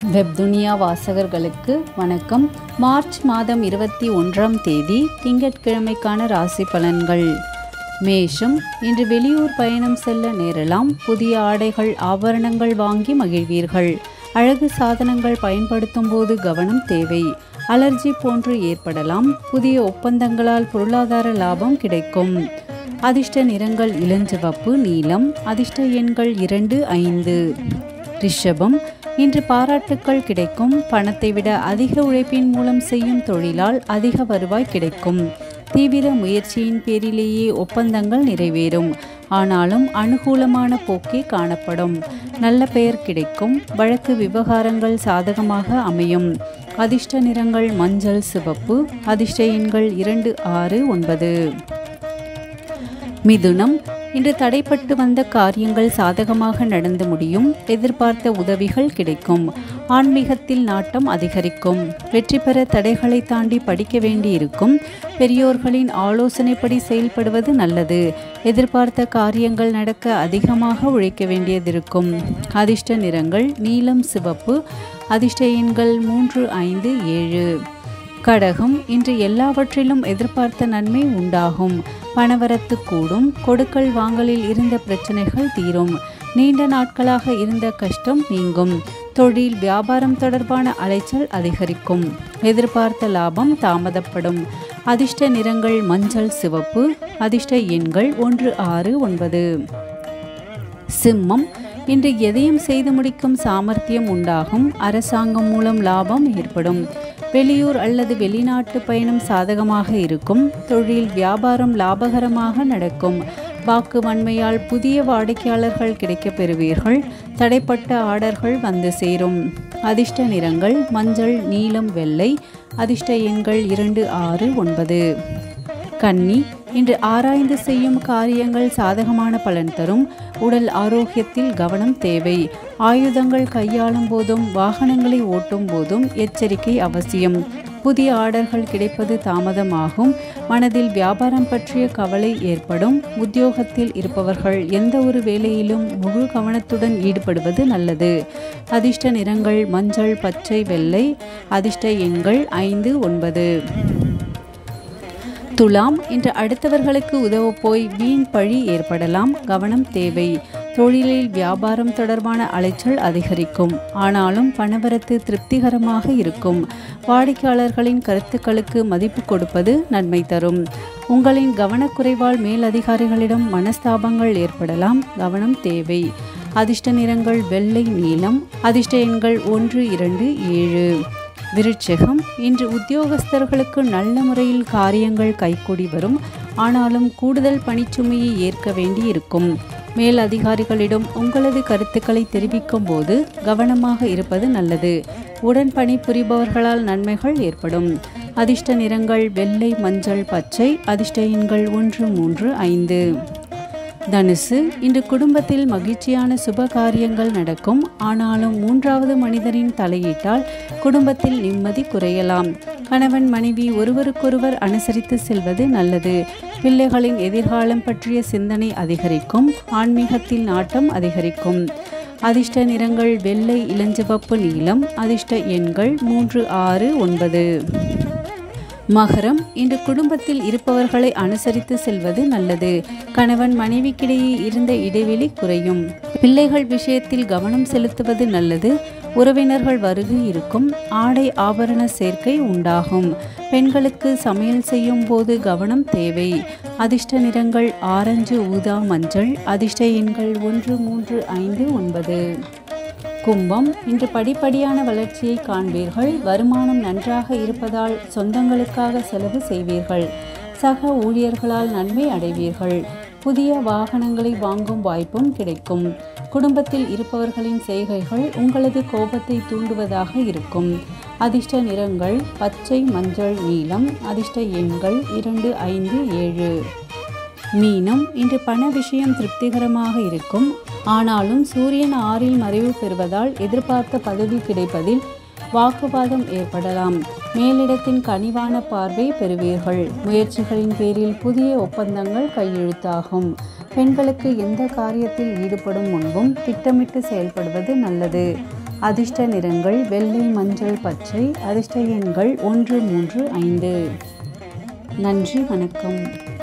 வெப்துனியா வாசகர்களுக்கு வணக்கம் மார்ச் மாதம் இருபத்தி ஒன்றாம் தேதி திங்கட்கிழமைக்கான ராசி பலன்கள் மேஷம் இன்று வெளியூர் பயணம் செல்ல நேரலாம் புதிய ஆடைகள் ஆபரணங்கள் வாங்கி மகிழ்வீர்கள் அழகு சாதனங்கள் பயன்படுத்தும் போது கவனம் தேவை அலர்ஜி போன்று ஏற்படலாம் புதிய ஒப்பந்தங்களால் பொருளாதார லாபம் கிடைக்கும் அதிர்ஷ்ட நிறங்கள் இளஞ்சிவப்பு நீலம் அதிர்ஷ்ட எண்கள் இரண்டு ஐந்து ரிஷபம் இன்று பாராட்டுக்கள் கிடைக்கும் பணத்தை விட அதிக உழைப்பின் மூலம் செய்யும் தொழிலால் அதிக வருவாய் கிடைக்கும் தீவிர முயற்சியின் பேரிலேயே ஒப்பந்தங்கள் நிறைவேறும் ஆனாலும் அனுகூலமான போக்கே காணப்படும் நல்ல பெயர் கிடைக்கும் வழக்கு விவகாரங்கள் சாதகமாக அமையும் அதிர்ஷ்ட நிறங்கள் மஞ்சள் சிவப்பு அதிர்ஷ்ட எண்கள் இரண்டு ஆறு ஒன்பது மிதுனம் இன்று தடைப்பட்டு வந்த காரியங்கள் சாதகமாக நடந்து முடியும் எதிர்பார்த்த உதவிகள் கிடைக்கும் ஆன்மீகத்தில் நாட்டம் அதிகரிக்கும் வெற்றி பெற தடைகளை தாண்டி படிக்க வேண்டியிருக்கும் பெரியோர்களின் ஆலோசனைப்படி செயல்படுவது நல்லது எதிர்பார்த்த காரியங்கள் நடக்க அதிகமாக உழைக்க வேண்டியதிருக்கும் அதிர்ஷ்ட நிறங்கள் நீலம் சிவப்பு அதிர்ஷ்ட எண்கள் மூன்று ஐந்து ஏழு கடகம் இன்று எல்லாவற்றிலும் எதிர்பார்த்த நன்மை உண்டாகும் பணவரத்து கூடும் கொடுக்கல் வாங்கலில் இருந்த பிரச்சனைகள் தீரும் நீண்ட நாட்களாக இருந்த கஷ்டம் நீங்கும் தொழில் வியாபாரம் தொடர்பான அலைச்சல் அதிகரிக்கும் எதிர்பார்த்த லாபம் தாமதப்படும் அதிர்ஷ்ட நிறங்கள் மஞ்சள் சிவப்பு அதிர்ஷ்ட எண்கள் ஒன்று ஆறு ஒன்பது சிம்மம் இன்று எதையும் செய்து முடிக்கும் சாமர்த்தியம் உண்டாகும் அரசாங்கம் மூலம் லாபம் ஏற்படும் வெளியூர் அல்லது வெளிநாட்டு பயணம் சாதகமாக இருக்கும் தொழில் வியாபாரம் லாபகரமாக நடக்கும் வாக்கு வன்மையால் புதிய வாடிக்கையாளர்கள் கிடைக்கப் பெறுவீர்கள் தடைப்பட்ட ஆர்டர்கள் வந்து சேரும் அதிர்ஷ்ட நிறங்கள் மஞ்சள் நீலம் வெள்ளை அதிர்ஷ்ட எண்கள் இரண்டு ஆறு ஒன்பது கன்னி இன்று ஆராய்ந்து செய்யும் காரியங்கள் சாதகமான பலன் தரும் உடல் ஆரோக்கியத்தில் கவனம் தேவை ஆயுதங்கள் கையாளும் போதும் வாகனங்களை ஓட்டும் போதும் எச்சரிக்கை அவசியம் புதிய ஆர்டர்கள் கிடைப்பது தாமதமாகும் மனதில் வியாபாரம் பற்றிய கவலை ஏற்படும் உத்தியோகத்தில் இருப்பவர்கள் எந்த ஒரு வேலையிலும் முழு கவனத்துடன் ஈடுபடுவது நல்லது அதிர்ஷ்ட நிறங்கள் மஞ்சள் பச்சை வெள்ளை அதிர்ஷ்ட எண்கள் ஐந்து ஒன்பது துலாம் இன்று அடுத்தவர்களுக்கு உதவ போய் வீண் பழி ஏற்படலாம் கவனம் தேவை தொழிலில் வியாபாரம் தொடர்பான அலைச்சல் அதிகரிக்கும் ஆனாலும் பணவரத்து திருப்திகரமாக இருக்கும் வாடிக்கையாளர்களின் கருத்துக்களுக்கு மதிப்பு கொடுப்பது நன்மை தரும் உங்களின் கவனக்குறைவால் மேலதிகாரிகளிடம் மனஸ்தாபங்கள் ஏற்படலாம் கவனம் தேவை அதிர்ஷ்ட நிறங்கள் வெள்ளை நீலம் அதிர்ஷ்ட எண்கள் ஒன்று இரண்டு ஏழு விருட்சகம் இன்று உத்தியோகஸ்தர்களுக்கு நல்ல முறையில் காரியங்கள் கைகூடி வரும் ஆனாலும் கூடுதல் பணிச்சுமையை ஏற்க வேண்டி இருக்கும் மேல் அதிகாரிகளிடம் உங்களது கருத்துக்களை தெரிவிக்கும் போது கவனமாக இருப்பது நல்லது உடன் பணிபுரிபவர்களால் நன்மைகள் ஏற்படும் அதிர்ஷ்ட நிறங்கள் வெள்ளை மஞ்சள் பச்சை அதிர்ஷ்ட எண்கள் ஒன்று மூன்று ஐந்து தனுசு இன்று குடும்பத்தில் மகிழ்ச்சியான சுப காரியங்கள் நடக்கும் ஆனாலும் மூன்றாவது மனிதரின் தலையீட்டால் குடும்பத்தில் நிம்மதி குறையலாம் கணவன் மனைவி ஒருவருக்கொருவர் அனுசரித்து செல்வது நல்லது பிள்ளைகளின் எதிர்காலம் பற்றிய சிந்தனை அதிகரிக்கும் ஆன்மீகத்தில் நாட்டம் அதிகரிக்கும் அதிர்ஷ்ட நிறங்கள் வெள்ளை இளஞ்சிவப்பு நீலம் அதிர்ஷ்ட எண்கள் மூன்று ஆறு ஒன்பது மகரம் இன்று குடும்பத்தில் இருப்பவர்களை அனுசரித்து செல்வது நல்லது கணவன் மனைவிக்கிடையே இருந்த இடைவெளி குறையும் பிள்ளைகள் விஷயத்தில் கவனம் செலுத்துவது நல்லது உறவினர்கள் வருகை இருக்கும் ஆடை ஆபரண சேர்க்கை உண்டாகும் பெண்களுக்கு சமையல் செய்யும் போது கவனம் தேவை அதிர்ஷ்ட நிறங்கள் ஆரஞ்சு ஊதா மஞ்சள் அதிர்ஷ்ட எண்கள் ஒன்று மூன்று ஐந்து ஒன்பது கும்பம் இன்று படிப்படியான வளர்ச்சியை காண்பீர்கள் வருமானம் நன்றாக இருப்பதால் சொந்தங்களுக்காக செலவு செய்வீர்கள் சக ஊழியர்களால் நன்மை அடைவீர்கள் புதிய வாகனங்களை வாங்கும் வாய்ப்பும் கிடைக்கும் குடும்பத்தில் இருப்பவர்களின் செய்கைகள் உங்களது கோபத்தை தூண்டுவதாக இருக்கும் அதிர்ஷ்ட நிறங்கள் பச்சை மஞ்சள் நீலம் அதிர்ஷ்ட எண்கள் இரண்டு ஐந்து ஏழு மீனம் இன்று பண விஷயம் திருப்திகரமாக இருக்கும் ஆனாலும் சூரியன் ஆறில் மறைவு பெறுவதால் எதிர்பார்த்த பதவி கிடைப்பதில் வாக்குவாதம் ஏற்படலாம் மேலிடத்தின் கனிவான பார்வை பெறுவீர்கள் முயற்சிகளின் பேரில் புதிய ஒப்பந்தங்கள் கையெழுத்தாகும் பெண்களுக்கு எந்த காரியத்தில் ஈடுபடும் முன்பும் திட்டமிட்டு செயல்படுவது நல்லது அதிர்ஷ்ட நிறங்கள் வெள்ளை மஞ்சள் பச்சை அதிர்ஷ்ட எண்கள் ஒன்று மூன்று ஐந்து நன்றி வணக்கம்